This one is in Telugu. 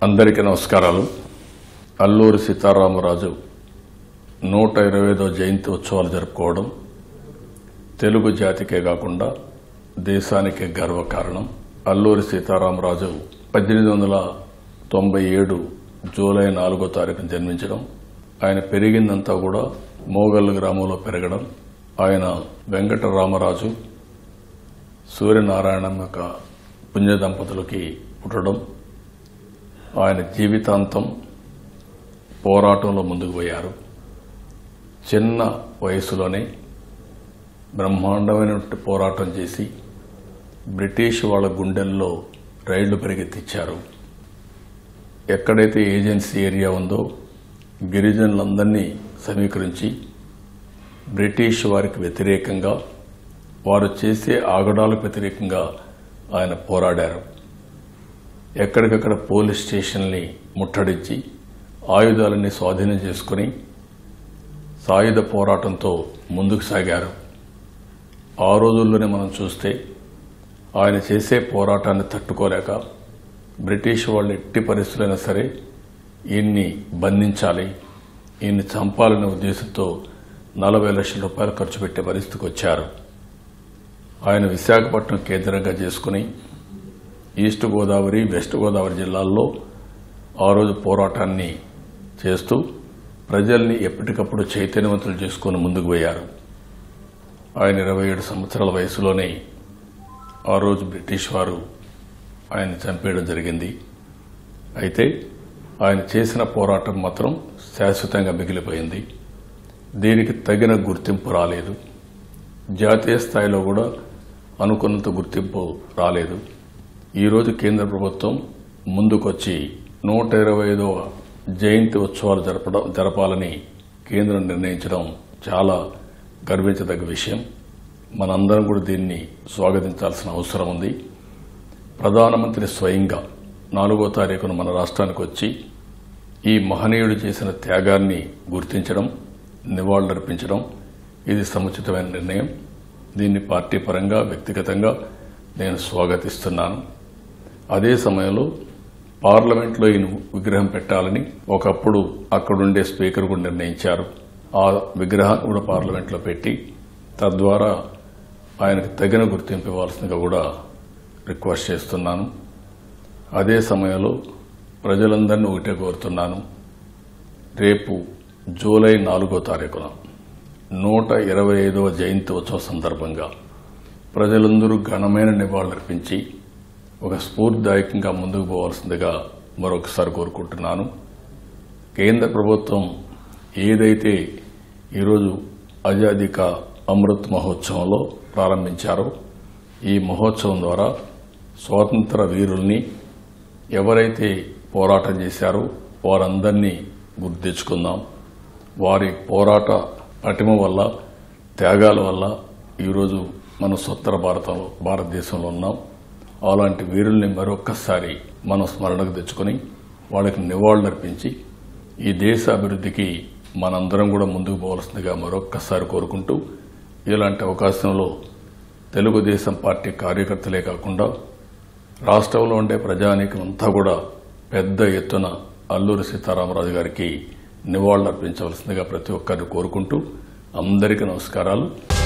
అందరికీ నమస్కారాలు అల్లూరి సీతారామరాజు నూట ఇరవై ఐదో జయంతి ఉత్సవాలు జరుపుకోవడం తెలుగు జాతికే కాకుండా దేశానికే గర్వకారణం అల్లూరి సీతారామరాజు పద్దెనిమిది వందల తొంభై ఏడు జూలై నాలుగో తారీఖున జన్మించడం ఆయన పెరిగిందంతా కూడా మోగల్ గ్రామంలో పెరగడం ఆయన వెంకట రామరాజు సూర్యనారాయణ యొక్క పుణ్య దంపతులకి పుట్టడం ఆయన జీవితాంతం పోరాటంలో ముందుకు పోయారు చిన్న వయసులోనే బ్రహ్మాండమైన పోరాటం చేసి బ్రిటిష్ వాళ్ళ గుండెల్లో రైళ్లు పరిగెత్తించారు ఎక్కడైతే ఏజెన్సీ ఏరియా ఉందో గిరిజనులందరినీ సమీకరించి బ్రిటిష్ వారికి వ్యతిరేకంగా వారు చేసే ఆగడాలకు వ్యతిరేకంగా ఆయన పోరాడారు ఎక్కడికక్కడ పోలీస్ స్టేషన్ని ముట్టడించి ఆయుధాలన్నీ స్వాధీనం చేసుకుని సాయుధ పోరాటంతో ముందుకు సాగారు ఆ రోజుల్లోనే మనం చూస్తే ఆయన చేసే పోరాటాన్ని తట్టుకోలేక బ్రిటిష్ వాళ్ళు ఎట్టి పరిస్థితులైనా సరే ఈయన్ని బంధించాలి ఈయన్ని చంపాలనే ఉద్దేశంతో నలభై లక్షల రూపాయలు ఖర్చు పెట్టే పరిస్థితికి వచ్చారు ఆయన విశాఖపట్నం కేంద్రంగా చేసుకుని ఈస్ట్ గోదావరి వెస్ట్ గోదావరి జిల్లాల్లో ఆ రోజు పోరాటాన్ని చేస్తూ ప్రజల్ని ఎప్పటికప్పుడు చైతన్యవంతులు చేసుకుని ముందుకు పోయారు ఆయన ఇరవై ఏడు సంవత్సరాల వయసులోనే ఆ రోజు బ్రిటిష్ వారు ఆయన చంపేయడం జరిగింది అయితే ఆయన చేసిన పోరాటం మాత్రం శాశ్వతంగా మిగిలిపోయింది దీనికి తగిన గుర్తింపు రాలేదు జాతీయ స్థాయిలో కూడా అనుకున్నంత గుర్తింపు రాలేదు ఈరోజు కేంద్ర ప్రభుత్వం ముందుకొచ్చి నూట ఇరవై ఐదవ జయంతి ఉత్సవాలు జరపడం జరపాలని కేంద్రం నిర్ణయించడం చాలా గర్వించదగ్గ విషయం మనందరం కూడా దీన్ని స్వాగతించాల్సిన అవసరం ఉంది ప్రధానమంత్రి స్వయంగా నాలుగో తారీఖున మన రాష్ట్రానికి వచ్చి ఈ మహనీయుడు చేసిన త్యాగాన్ని గుర్తించడం నివాళులర్పించడం ఇది సముచితమైన నిర్ణయం దీన్ని పార్టీ పరంగా వ్యక్తిగతంగా నేను స్వాగతిస్తున్నాను అదే సమయంలో పార్లమెంట్లో ఈయన విగ్రహం పెట్టాలని ఒకప్పుడు అక్కడుండే స్పీకర్ కూడా నిర్ణయించారు ఆ విగ్రహాన్ని కూడా పార్లమెంట్లో పెట్టి తద్వారా ఆయనకు తగిన గుర్తింపు ఇవ్వాల్సిందిగా కూడా రిక్వెస్ట్ చేస్తున్నాను అదే సమయంలో ప్రజలందరినీ ఒకటే కోరుతున్నాను రేపు జూలై నాలుగో తారీఖున నూట ఇరవై ఐదవ జయంతి ఉత్సవ సందర్భంగా ప్రజలందరూ ఘనమైన నివాళులర్పించి ఒక స్ఫూర్తిదాయకంగా ముందుకు పోవాల్సిందిగా మరొకసారి కోరుకుంటున్నాను కేంద్ర ప్రభుత్వం ఏదైతే ఈరోజు ఆజాదీ కా అమృత్ మహోత్సవంలో ప్రారంభించారో ఈ మహోత్సవం ద్వారా స్వాతంత్ర వీరుల్ని ఎవరైతే పోరాటం చేశారో వారందరినీ గుర్తు తెచ్చుకుందాం వారి పోరాట పటిమ వల్ల త్యాగాల వల్ల ఈరోజు మనం స్వతంత్ర భారతంలో భారతదేశంలో ఉన్నాం అలాంటి వీరుల్ని మరొక్కసారి మనం స్మరణకు తెచ్చుకొని వాళ్ళకి నివాళులర్పించి ఈ దేశ అభివృద్ధికి మనందరం కూడా ముందుకు పోవాల్సిందిగా మరొక్కసారి కోరుకుంటూ ఇలాంటి అవకాశంలో తెలుగుదేశం పార్టీ కార్యకర్తలే కాకుండా రాష్ట్రంలో ఉండే ప్రజానీకం అంతా కూడా పెద్ద ఎత్తున అల్లూరి సీతారామరాజు గారికి నివాళులర్పించవలసిందిగా ప్రతి ఒక్కరిని కోరుకుంటూ అందరికీ నమస్కారాలు